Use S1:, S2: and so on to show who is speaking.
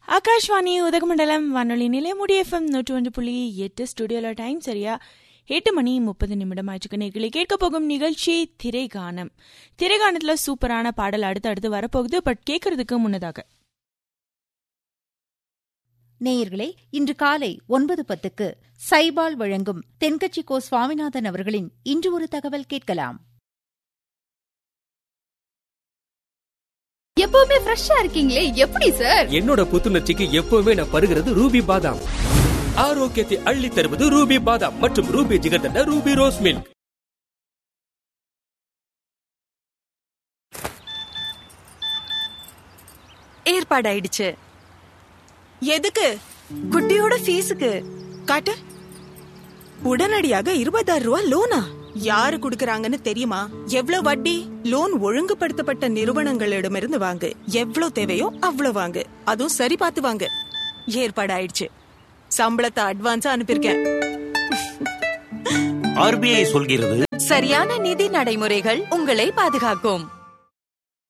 S1: ஆகாஷ்வாணி உதகமண்டலம் வானொலி நிலையமுடி எஃப்எம் நூற்றி ஒன்று புள்ளி எட்டு ஸ்டுடியோல டைம் சரியா எட்டு மணி முப்பது நிமிடம் ஆயிடுச்சு நேர்களை கேட்க போகும் நிகழ்ச்சி திரைகானம் திரைகானத்துல சூப்பரான பாடல் அடுத்து அடுத்து வரப்போகுது பட் கேட்கறதுக்கு முன்னதாக
S2: நேயர்களே இன்று காலை ஒன்பது பத்துக்கு சைபால் வழங்கும் தென்கட்சி கோ சுவாமிநாதன் அவர்களின் இன்று ஒரு தகவல் கேட்கலாம்
S3: எப்பவுமே ஃப்ரெஷ்ஷா இருக்கீங்களே எப்படி சார்
S4: என்னோட புத்துணர்ச்சிக்கு எப்பவுமே நான் பருகிறது ரூபி பாதாம் ஆரோக்கியத்தை அள்ளி தருவது ரூபி பாதாம் மற்றும் Ruby jigarthanda Ruby rose milk
S5: ஏற்பாடாயிடுச்சு
S6: எதுக்கு
S5: குட்டியோட ஃபீஸுக்கு
S6: காட்டு உடனடியாக இருபதாயிரம் ரூபாய் லோனா யாரு குடுக்கறாங்கன்னு தெரியுமா எவ்வளவு வட்டி லோன் ஒழுங்குபடுத்தப்பட்ட நிறுவனங்களிடமிருந்து வாங்கு எவ்வளவு தேவையோ அவ்வளவு வாங்கு அதுவும் சரி பார்த்து வாங்கு ஏற்பாடாயிடுச்சு சம்பளத்தை அட்வான்ஸா அனுப்பியிருக்கேன்
S7: ஆர்பிஐ சொல்கிறது
S5: சரியான நிதி நடைமுறைகள் உங்களை பாதுகாக்கும்